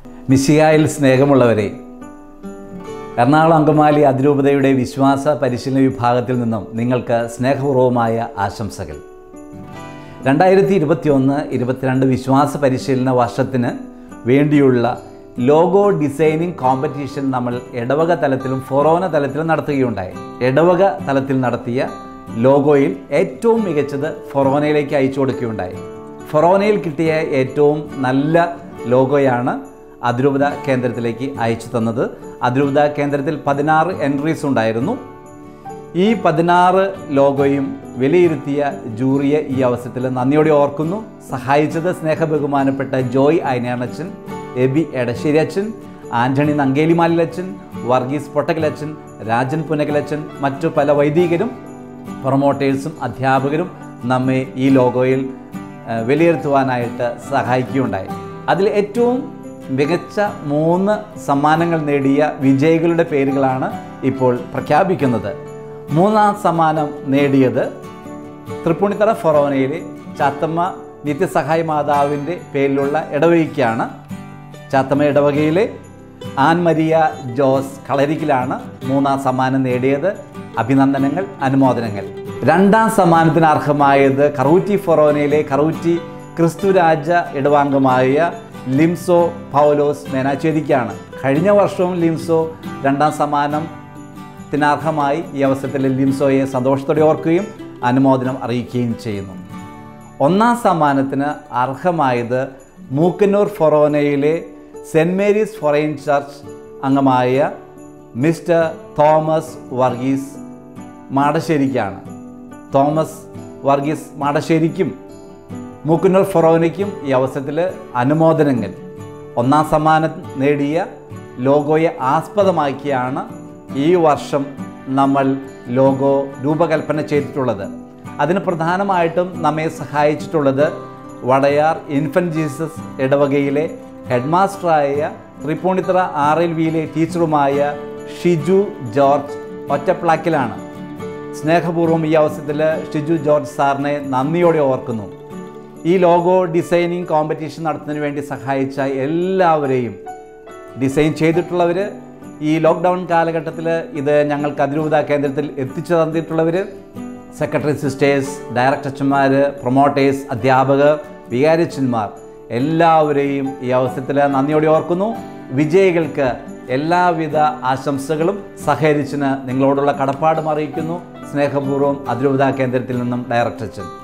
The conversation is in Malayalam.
മിശിയായിൽ സ്നേഹമുള്ളവരെ എറണാകുളം അങ്കമാലി അതിരൂപതയുടെ വിശ്വാസ പരിശീലന വിഭാഗത്തിൽ നിന്നും നിങ്ങൾക്ക് സ്നേഹപൂർവമായ ആശംസകൾ രണ്ടായിരത്തി ഇരുപത്തി ഒന്ന് ഇരുപത്തിരണ്ട് വിശ്വാസ പരിശീലന വർഷത്തിന് വേണ്ടിയുള്ള ലോഗോ ഡിസൈനിങ് കോമ്പറ്റീഷൻ നമ്മൾ ഇടവക തലത്തിലും ഫൊറോന തലത്തിലും നടത്തുകയുണ്ടായി ഇടവക തലത്തിൽ നടത്തിയ ലോഗോയിൽ ഏറ്റവും മികച്ചത് ഫൊറോനയിലേക്ക് അയച്ചു കൊടുക്കുകയുണ്ടായി ഫൊറോനയിൽ കിട്ടിയ ഏറ്റവും നല്ല ലോഗോയാണ് അതിരൂപത കേന്ദ്രത്തിലേക്ക് അയച്ചു തന്നത് അതിരൂപത കേന്ദ്രത്തിൽ പതിനാറ് എൻട്രീസ് ഉണ്ടായിരുന്നു ഈ പതിനാറ് ലോഗോയും വിലയിരുത്തിയ ജൂറിയെ ഈ അവസരത്തിൽ നന്ദിയോടെ ഓർക്കുന്നു സഹായിച്ചത് സ്നേഹബഹുമാനപ്പെട്ട ജോയ് അയനാണച്ചൻ എബി എടശ്ശേരി അച്ഛൻ ആന്റണി നങ്കേലിമാലിലച്ചൻ വർഗീസ് പൊട്ടകലച്ചൻ രാജൻ പുനകലച്ചൻ മറ്റു പല വൈദികരും പ്രൊമോട്ടേഴ്സും അധ്യാപകരും നമ്മെ ഈ ലോഗോയിൽ ഏഹ്, വിലയിരുത്തുവാനായിട്ട് സഹായിക്കുകയുണ്ടായി അതിൽ ഏറ്റവും മികച്ച മൂന്ന് സമ്മാനങ്ങൾ നേടിയ വിജയികളുടെ പേരുകളാണ് ഇപ്പോൾ പ്രഖ്യാപിക്കുന്നത് മൂന്നാം സമ്മാനം നേടിയത് തൃപ്പൂണിത്തറ ഫൊറോനയിലെ ചാത്തമ്മ നിത്യസഹായ മാതാവിൻ്റെ പേരിലുള്ള ഇടവകയ്ക്കാണ് ചാത്തമ്മ ഇടവകയിലെ ആൻ മരിയ ജോസ് കളരിക്കിലാണ് മൂന്നാം സമ്മാനം നേടിയത് അഭിനന്ദനങ്ങൾ അനുമോദനങ്ങൾ രണ്ടാം സമ്മാനത്തിന് അർഹമായത് കറൂറ്റി ഫൊറോനയിലെ കറൂറ്റി ക്രിസ്തുരാജ ഇടവാംഗമായ ലിംസോ പൗലോസ് മേനാച്ചേരിക്കാണ് കഴിഞ്ഞ വർഷവും ലിംസോ രണ്ടാം സമ്മാനം ത്തിനർഹമായി ഈ അവസരത്തിൽ ലിംസോയെ സന്തോഷത്തോടെ ഓർക്കുകയും അനുമോദനം അറിയിക്കുകയും ചെയ്യുന്നു ഒന്നാം സമ്മാനത്തിന് അർഹമായത് മൂക്കന്നൂർ ഫൊറോനയിലെ സെൻറ് മേരീസ് ഫൊറൈൻ ചർച്ച് അംഗമായ മിസ്റ്റർ തോമസ് വർഗീസ് മാടശ്ശേരിക്കാണ് തോമസ് വർഗീസ് മാടശ്ശേരിക്കും മൂക്കുന്നൂർ ഫൊറോനയ്ക്കും ഈ അവസരത്തിൽ അനുമോദനങ്ങൾ ഒന്നാം സമ്മാനം നേടിയ ലോഗോയെ ആസ്പദമാക്കിയാണ് ഈ വർഷം നമ്മൾ ലോഗോ രൂപകൽപ്പന ചെയ്തിട്ടുള്ളത് അതിന് പ്രധാനമായിട്ടും നമ്മെ സഹായിച്ചിട്ടുള്ളത് വടയാർ ഇൻഫൻറ്റ് ജീസസ് ഇടവകയിലെ ഹെഡ് മാസ്റ്ററായ തൃപ്പൂണിത്തറ ആർ എൽ വിയിലെ ടീച്ചറുമായ ഷിജു ജോർജ് ഒറ്റപ്ലാക്കിലാണ് സ്നേഹപൂർവ്വം ഈ അവസരത്തിൽ ഷിജു ജോർജ് സാറിനെ നന്ദിയോടെ ഓർക്കുന്നു ഈ ലോഗോ ഡിസൈനിങ് കോമ്പറ്റീഷൻ നടത്തുന്നതിന് വേണ്ടി സഹായിച്ച എല്ലാവരെയും ഡിസൈൻ ചെയ്തിട്ടുള്ളവർ ഈ ലോക്ക്ഡൗൺ കാലഘട്ടത്തിൽ ഇത് ഞങ്ങൾക്ക് അതിരൂപത കേന്ദ്രത്തിൽ എത്തിച്ചു തന്നിട്ടുള്ളവർ സെക്രട്ടറി സിസ്റ്റേഴ്സ് ഡയറക്ടർമാർ പ്രൊമോട്ടേഴ്സ് അധ്യാപകർ വികാരിച്ചന്മാർ എല്ലാവരെയും ഈ അവസരത്തിൽ നന്ദിയോടെ ഓർക്കുന്നു വിജയികൾക്ക് എല്ലാവിധ ആശംസകളും സഹകരിച്ചിന് നിങ്ങളോടുള്ള കടപ്പാടും അറിയിക്കുന്നു സ്നേഹപൂർവ്വം അതിരൂപത കേന്ദ്രത്തിൽ നിന്നും ഡയറക്ടർ അച്ഛൻ